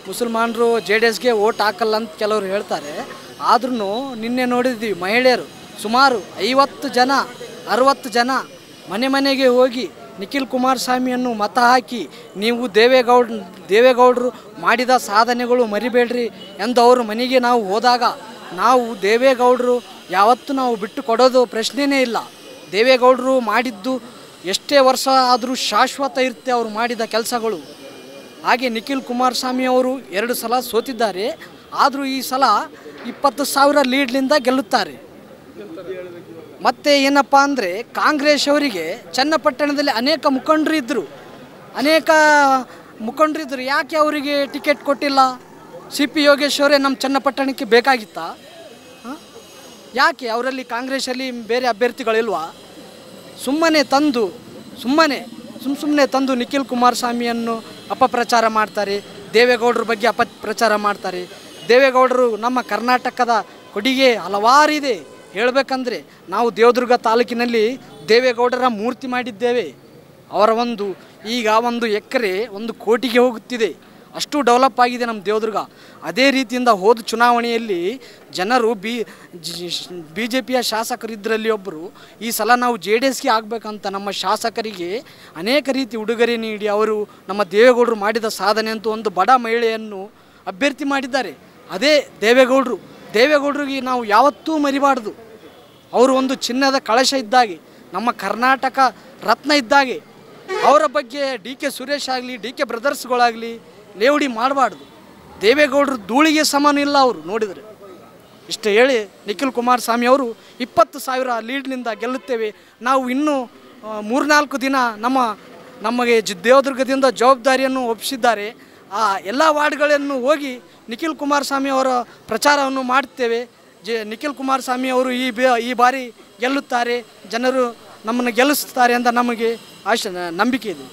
ಮುಸಲ್ಮಾನರು J D ಎಸ್ಗೆ vote ಹಾಕಲ್ಲ ಅಂತ ಕೆಲವರು ಹೇಳ್ತಾರೆ ಆದ್ರೂ ನಿನ್ನೆ ನೋಡಿದ್ವಿ ಮಹಿಳೆಯರು ಸುಮಾರು ಐವತ್ತು ಜನ ಅರವತ್ತು ಜನ ಮನೆ ಮನೆಗೆ ಹೋಗಿ ನಿಖಿಲ್ ಕುಮಾರಸ್ವಾಮಿಯನ್ನು ಮತ ಹಾಕಿ ನೀವು ದೇವೇಗೌಡ ದೇವೇಗೌಡರು ಮಾಡಿದ ಸಾಧನೆಗಳು ಮರಿಬೇಡ್ರಿ ಎಂದು ಅವರು ಮನೆಗೆ ನಾವು ಹೋದಾಗ ನಾವು ದೇವೇಗೌಡರು ಯಾವತ್ತೂ ನಾವು ಬಿಟ್ಟು ಕೊಡೋದು ಪ್ರಶ್ನೆನೇ ಇಲ್ಲ ದೇವೇಗೌಡರು ಮಾಡಿದ್ದು ಎಷ್ಟೇ ವರ್ಷ ಆದರೂ ಶಾಶ್ವತ ಇರುತ್ತೆ ಅವರು ಮಾಡಿದ ಕೆಲಸಗಳು ಹಾಗೆ ನಿಖಿಲ್ ಕುಮಾರಸ್ವಾಮಿ ಅವರು ಎರಡು ಸಲ ಸೋತಿದ್ದಾರೆ ಆದರೂ ಈ ಸಲ ಇಪ್ಪತ್ತು ಸಾವಿರ ಲೀಡ್ಲಿಂದ ಗೆಲ್ಲುತ್ತಾರೆ ಮತ್ತೆ ಏನಪ್ಪ ಅಂದರೆ ಕಾಂಗ್ರೆಸ್ ಅವರಿಗೆ ಚನ್ನಪಟ್ಟಣದಲ್ಲಿ ಅನೇಕ ಮುಖಂಡರು ಇದ್ದರು ಅನೇಕ ಮುಖಂಡರು ಇದ್ದರು ಯಾಕೆ ಅವರಿಗೆ ಟಿಕೆಟ್ ಕೊಟ್ಟಿಲ್ಲ ಸಿ ಪಿ ಯೋಗೇಶ್ವರೇ ನಮ್ಮ ಚನ್ನಪಟ್ಟಣಕ್ಕೆ ಬೇಕಾಗಿತ್ತಾ ಹ? ಯಾಕೆ ಅವರಲ್ಲಿ ಕಾಂಗ್ರೆಸ್ಸಲ್ಲಿ ಬೇರೆ ಅಭ್ಯರ್ಥಿಗಳಿಲ್ವಾ ಸುಮ್ಮನೆ ತಂದು ಸುಮ್ಮನೆ ಸುಮ್ಮ ಸುಮ್ಮನೆ ತಂದು ನಿಖಿಲ್ ಕುಮಾರಸ್ವಾಮಿಯನ್ನು ಅಪಪ್ರಚಾರ ಮಾಡ್ತಾರೆ ದೇವೇಗೌಡರ ಬಗ್ಗೆ ಅಪಪ್ರಚಾರ ಮಾಡ್ತಾರೆ ದೇವೇಗೌಡರು ನಮ್ಮ ಕರ್ನಾಟಕದ ಕೊಡುಗೆ ಹಲವಾರಿದೆ ಹೇಳಬೇಕಂದ್ರೆ ನಾವು ದೇವದುರ್ಗ ತಾಲೂಕಿನಲ್ಲಿ ದೇವೇಗೌಡರ ಮೂರ್ತಿ ಮಾಡಿದ್ದೇವೆ ಅವರ ಒಂದು ಈಗ ಒಂದು ಎಕರೆ ಒಂದು ಕೋಟಿಗೆ ಹೋಗುತ್ತಿದೆ ಅಷ್ಟು ಡೆವಲಪ್ ಆಗಿದೆ ನಮ್ಮ ದೇವದುರ್ಗ ಅದೇ ರೀತಿಯಿಂದ ಹೋದ ಚುನಾವಣೆಯಲ್ಲಿ ಜನರು ಬಿ ಬಿ ಜೆ ಪಿಯ ಶಾಸಕರು ಇದರಲ್ಲಿ ಒಬ್ಬರು ಈ ಸಲ ನಾವು ಜೆ ಡಿ ಎಸ್ಗೆ ಆಗಬೇಕಂತ ನಮ್ಮ ಶಾಸಕರಿಗೆ ಅನೇಕ ರೀತಿ ಉಡುಗೊರೆ ನೀಡಿ ಅವರು ನಮ್ಮ ದೇವೇಗೌಡರು ಮಾಡಿದ ಸಾಧನೆ ಅಂತೂ ಒಂದು ಬಡ ಮಹಿಳೆಯನ್ನು ಅಭ್ಯರ್ಥಿ ಮಾಡಿದ್ದಾರೆ ಅದೇ ದೇವೇಗೌಡರು ದೇವೇಗೌಡರಿಗೆ ನಾವು ಯಾವತ್ತೂ ಮರಿಬಾರ್ದು ಅವರು ಒಂದು ಚಿನ್ನದ ಕಳಶ ಇದ್ದಾಗೆ ನಮ್ಮ ಕರ್ನಾಟಕ ರತ್ನ ಇದ್ದಾಗೆ ಅವರ ಬಗ್ಗೆ ಡಿ ಕೆ ಸುರೇಶ್ ಆಗಲಿ ಡಿ ಕೆ ಬ್ರದರ್ಸ್ಗಳಾಗಲಿ ಲೇವಡಿ ಮಾಡಬಾರ್ದು ದೇವೇಗೌಡರು ಧೂಳಿಗೆ ಸಮಾನ ಇಲ್ಲ ಅವರು ನೋಡಿದರೆ ಇಷ್ಟು ಹೇಳಿ ನಿಖಿಲ್ ಕುಮಾರಸ್ವಾಮಿ ಅವರು ಇಪ್ಪತ್ತು ಸಾವಿರ ಲೀಡ್ನಿಂದ ಗೆಲ್ಲುತ್ತೇವೆ ನಾವು ಇನ್ನೂ ಆ, ಮೂರ್ನಾಲ್ಕು ದಿನ ನಮ್ಮ ನಮಗೆ ಜ ದೇವದುರ್ಗದಿಂದ ಜವಾಬ್ದಾರಿಯನ್ನು ಒಪ್ಪಿಸಿದ್ದಾರೆ ಆ ಎಲ್ಲ ವಾರ್ಡ್ಗಳನ್ನು ಹೋಗಿ ನಿಖಿಲ್ ಕುಮಾರಸ್ವಾಮಿ ಅವರ ಪ್ರಚಾರವನ್ನು ಮಾಡುತ್ತೇವೆ ಜೆ ನಿಖಿಲ್ ಕುಮಾರಸ್ವಾಮಿ ಅವರು ಈ ಬೇ ಈ ಬಾರಿ ಗೆಲ್ಲುತ್ತಾರೆ ಜನರು ನಮ್ಮನ್ನು ಗೆಲ್ಲಿಸ್ತಾರೆ ಅಂತ ನಮಗೆ ಆಶ ನಂಬಿಕೆ ಇದೆ